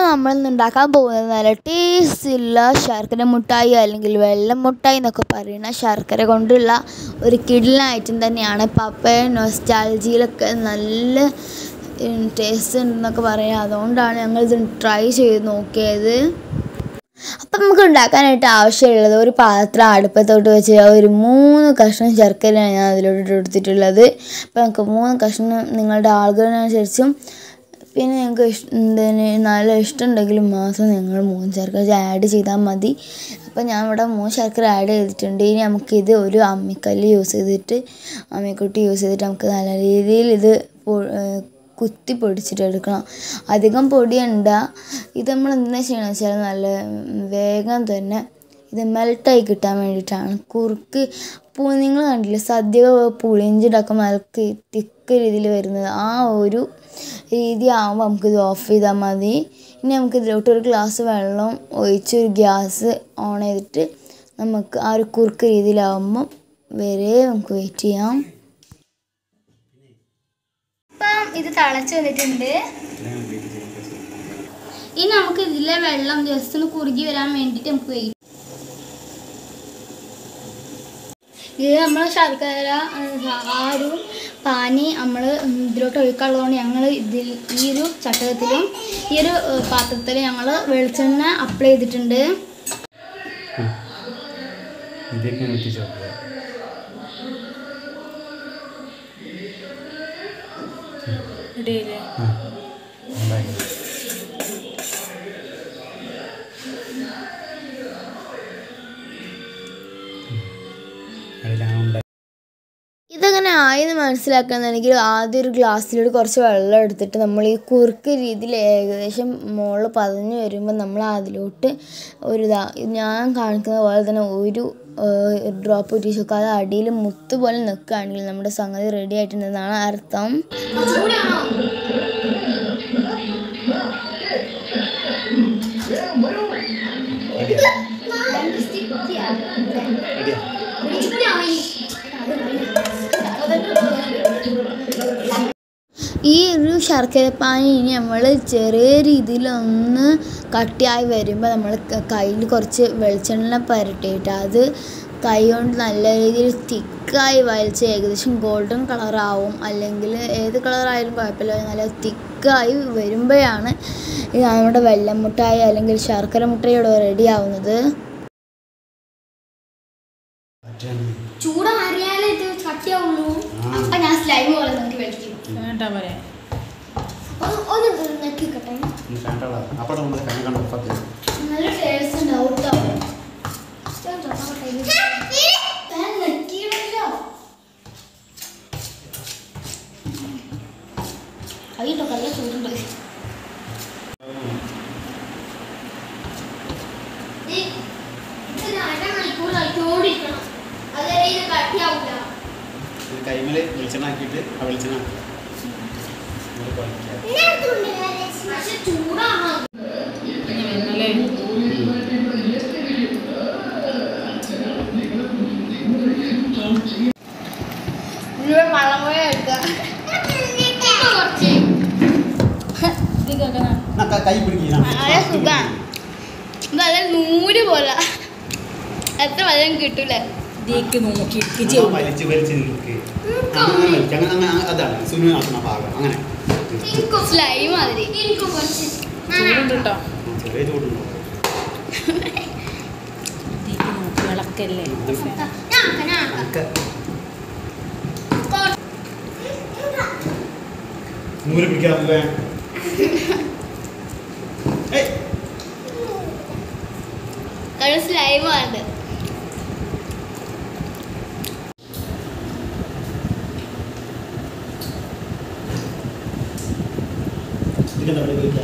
നമ്മൾ ഇന്ന് ഉണ്ടാക്കാൻ പോകുന്നത് നല്ല ടേസ്റ്റുള്ള ശർക്കര മുട്ടായി അല്ലെങ്കിൽ വെള്ളം മുട്ടായി എന്നൊക്കെ പറയുന്ന ശർക്കര കൊണ്ടുള്ള ഒരു കിടിലൻ ഐറ്റം തന്നെയാണ് പപ്പയ നൊസ്റ്റാൾജിയിലൊക്കെ നല്ല ടേസ്റ്റ് ഉണ്ടെന്നൊക്കെ പറയാം അതുകൊണ്ടാണ് ഞങ്ങൾ ഇത് ട്രൈ ചെയ്ത് നോക്കിയത് അപ്പം നമുക്ക് ഉണ്ടാക്കാനായിട്ട് ആവശ്യമുള്ളത് ഒരു പാത്രം അടുപ്പത്തോട്ട് വെച്ച് ഒരു മൂന്ന് കഷ്ണം ശർക്കരയാണ് ഞാൻ അതിലോട്ട് ഇട്ട് കൊടുത്തിട്ടുള്ളത് അപ്പം നമുക്ക് മൂന്ന് കഷ്ണം നിങ്ങളുടെ ആളുകളിനനുസരിച്ചും പിന്നെ നിങ്ങൾക്ക് ഇഷ് എന്തിന് നല്ല ഇഷ്ടമുണ്ടെങ്കിൽ മാത്രം നിങ്ങൾ മൂന്ന് ശർക്കര ആഡ് ചെയ്താൽ മതി അപ്പം ഞാൻ ഇവിടെ മൂന്ന് ശർക്കര ആഡ് ചെയ്തിട്ടുണ്ട് ഇനി നമുക്കിത് ഒരു അമ്മിക്കല്ല് യൂസ് ചെയ്തിട്ട് അമ്മിക്കുട്ടി യൂസ് ചെയ്തിട്ട് നമുക്ക് നല്ല രീതിയിൽ ഇത് പൊ- ഏഹ് കുത്തി പൊടിച്ചിട്ട് എടുക്കണം അധികം പൊടിയണ്ട ഇത് നമ്മൾ എന്താ ചെയ്യണമെന്ന് വെച്ചാൽ നല്ല വേഗം തന്നെ ഇത് മെൽട്ടായി കിട്ടാൻ വേണ്ടിയിട്ടാണ് കുറുക്ക് പൂ നിങ്ങൾ കണ്ടില്ലേ സദ്യ പുളിഞ്ചി ഉണ്ടാക്കുമ്പോൾ നല്ല തിക്ക് രീതിയിൽ വരുന്നത് ആ ഒരു രീതി ആകുമ്പോൾ നമുക്കിത് ഓഫ് ചെയ്താൽ മതി ഇനി നമുക്ക് ഇതിലോട്ട് ഒരു ഗ്ലാസ് വെള്ളം ഒഴിച്ച് ഒരു ഗ്യാസ് ഓൺ ചെയ്തിട്ട് നമുക്ക് ആ ഒരു കുറുക്ക് രീതിയിലാവുമ്പം വരെ നമുക്ക് വെയിറ്റ് ചെയ്യാം ഇപ്പം ഇത് തിളച്ച് വന്നിട്ടുണ്ട് ഇനി നമുക്ക് ഇതിലെ വെള്ളം ജസ്റ്റ് ഒന്ന് കുറുകി വരാൻ വേണ്ടിയിട്ട് നമുക്ക് വെയിറ്റ് ഇത് നമ്മൾ ശർക്കര ഏഹ്, ആ ഒരു പാനി നമ്മൾ ഇതിലോട്ട് ഒഴിക്കാനുള്ളതുകൊണ്ട് ഞങ്ങൾ ഇതിൽ ഈ ഒരു ചട്ടകത്തിലും ഈ ഒരു ഏഹ്, പാത്രത്തിലും ഞങ്ങൾ വെളിച്ചെണ്ണ അപ്ലൈ ചെയ്തിട്ടുണ്ട് ഇതൊക്കെ എത്തിച്ചോ ആ ഉണ്ടായി അതിലാണ് ഉണ്ടായി ഇതെങ്ങനെ ആയെന്ന് മനസ്സിലാക്കണമെന്നുണ്ടെങ്കിൽ ആദ്യം ഒരു ഗ്ലാസ്സിലോട്ട് കുറച്ച് വെള്ളം എടുത്തിട്ട് നമ്മൾ ഈ കുറുക്ക് രീതിയിൽ ഏകദേശം മുകളിൽ പതഞ്ഞ് വരുമ്പോൾ നമ്മൾ അതിലോട്ട് ഒരു ഇതാ ഞാൻ കാണിക്കുന്ന പോലെ തന്നെ ഒരു ഡ്രോപ്പ് ഉറ്റിച്ച് വെക്കുക അത് അടിയിൽ മുത്ത് പോലെ നിൽക്കുകയാണെങ്കിൽ നമ്മുടെ സംഗതി റെഡി ആയിട്ടുണ്ടെന്നാണ് അർത്ഥം ഈ ഒരു ശർക്കരപ്പാനി ഇനി നമ്മൾ ചെറിയ രീതിയിൽ ഒന്ന് കട്ടിയായി വരുമ്പോൾ നമ്മൾ കയ്യിൽ കുറച്ച് വെളിച്ചെണ്ണ പുരട്ടിയിട്ട് അത് കൈ കൊണ്ട് നല്ല രീതിയിൽ തിക്കായി വലിച്ച് ഏകദേശം ഗോൾഡൻ കളറാവും അല്ലെങ്കിൽ ഏത് കളറായാലും കുഴപ്പമില്ല നല്ല തിക്കായി വരുമ്പോഴാണ് ഇത് നമ്മുടെ വെള്ളമുട്ടായി അല്ലെങ്കിൽ ശർക്കര മുട്ടയോട് റെഡി ആവുന്നത് ചൂടാറിയാലേ ഇത് കട്ടിയാവുള്ളൂ അപ്പൊ ഞാൻ സ്ലൈം പോലെ നോക്കി വലിക്കും ഒന്ന് ഒന്ന് നെക്കിക്കട്ടെ അപ്പോൾ നമ്മൾ കണ്ണു കണ്ട ഉപ്പത്തി നല്ല ടേസ്റ്റ് ഉണ്ടാവും കേട്ടോ ഞാൻ തൊട്ടാട്ടെ. ഞാൻ നെക്കിയിടല്ലോ. കൈയിട്ടോ നല്ല ചൂടുണ്ട് ഈ ഇത് അരമണിക്കൂർ കളിച്ചോണ്ടിരിക്കണം അതുവരെ ഇത് കട്ടിയാവില്ല കൈമേൽ വെളിച്ചെണ്ണ ആക്കിയിട്ട് ആ വെളിച്ചെണ്ണ ഇങ്ങോട്ട് കുഴയ്ക്കുക. പക്ഷെ ചൂടാണ് ഇവിടെ വെള്ളം പോലെ എടുക്കാം കുറച്ച് എന്നാ ക- കൈ പിടിക്കുക നല്ല സുഖാണ് നല്ല നൂല് പോലെ എത്ര വെള്ളം കിട്ടൂലേ ഇതിലേക്ക് നോക്കി വലിച്ച് വലിച്ച് നിൽക്ക് അങ്ങനെ വലിച്ച് അങ്ങനെ അങ്ങനെ അതാണ് സുനു ആക്കുന്ന ഭാഗം അങ്ങനെ സ്ലൈം മാതിരി എനിക്ക് കുറച്ച് ചൂടുണ്ട് കേട്ടോ ചെറിയ ചൂടുണ്ടോ ഇതിലേക്ക് നോക്കി വിളക്കല്ലേ ഒക്കെ നൂല് പിടിക്കാറില്ലേ ഏയ് സ്ലൈം ആണ് ഇതെന്താ ഇവിടെ ഉപയോഗിക്കുക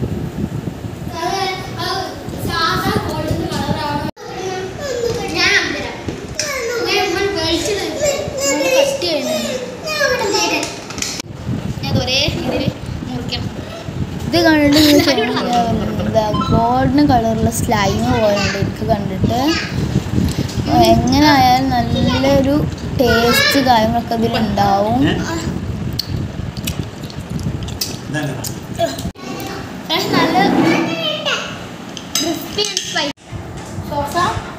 സാധാ ഗോൾഡൻ കളറാണ് ഞാൻ കട്ട് ഞാൻ ഒരേ ഇതിൽ മുറിക്കണം ഇത് കണ്ടിട്ട് എന്താ ഗോൾഡൻ കളറുള്ള സ്ലൈം പോലെ ഉണ്ട് എനിക്ക് കണ്ടിട്ട് എങ്ങനെ ആയാലും നല്ലൊരു ടേസ്റ്റ് കാര്യങ്ങളൊക്കെ ഇതിലുണ്ടാവും ഇതാണ് ഫ്രണ്ട്സ് നല്ല ക്രിസ്പി ആൻഡ് സ്പൈസി സോസ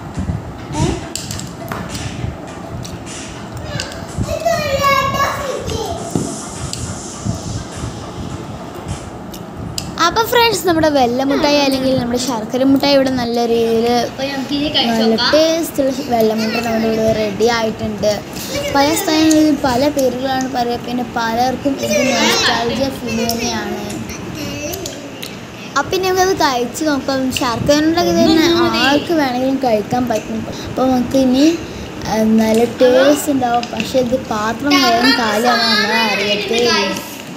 അപ്പോൾ ഫ്രണ്ട്സ് നമ്മുടെ വെള്ളമുട്ടായി അല്ലെങ്കിൽ നമ്മുടെ ശർക്കര മുട്ടായി ഇവിടെ നല്ല രീതിയിൽ അപ്പോൾ നമുക്ക് ഇനി കഴിച്ചു നല്ല നോക്കാം ടേസ്റ്റുള്ള വെള്ളമുട്ട നമ്മുടെ ഇവിടെ റെഡി ആയിട്ടുണ്ട് പല സ്ഥലങ്ങളിൽ പല പേരുകളാണ് പറയുക പിന്നെ പലർക്കും ഇത് നോസ്റ്റാൾജിയ ഫീൽ തന്നെയാണ് അപ്പം നമുക്കത് കഴിച്ച് നോക്കാം ശർക്കര ഉണ്ടാക്കി തന്നെ ആർക്ക് വേണമെങ്കിലും കഴിക്കാൻ പറ്റും അപ്പോൾ നമുക്ക് ഇനി ആ, നല്ല ടേസ്റ്റ് ഉണ്ടാവും പക്ഷെ ഇത് പാത്രം വേഗം കാലാണ് നമ്മൾ അറിയത്തേ ഇല്ല.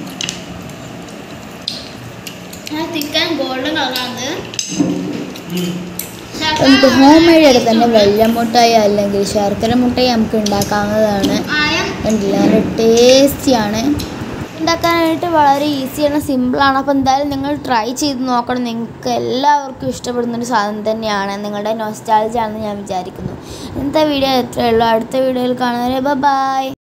ചിക്കൻ ഗോൾഡൻ കളറാണ് നമുക്ക് ഹോം മെയ്ഡ് ആയിട്ട് തന്നെ വെള്ളമുട്ടായി അല്ലെങ്കിൽ ശർക്കര മുട്ടായി നമുക്ക് ഉണ്ടാക്കാവുന്നതാണ് ആയം കണ്ടില്ല നല്ല ടേസ്റ്റിയാണ് ഉണ്ടാക്കാനായിട്ട് വളരെ ഈസിയാണ് സിമ്പിളാണ് അപ്പോൾ എന്തായാലും നിങ്ങൾ ട്രൈ ചെയ്ത് നോക്കണം നിങ്ങൾക്ക് എല്ലാവർക്കും ഇഷ്ടപ്പെടുന്ന ഒരു സാധനം തന്നെയാണ് നിങ്ങളുടെ നൊസ്റ്റാളജി ആണെന്ന് ഞാൻ വിചാരിക്കുന്നു ഇന്നത്തെ വീഡിയോ എത്രയേ ഉള്ളൂ അടുത്ത വീഡിയോയിൽ കാണുന്നവരെ ബൈ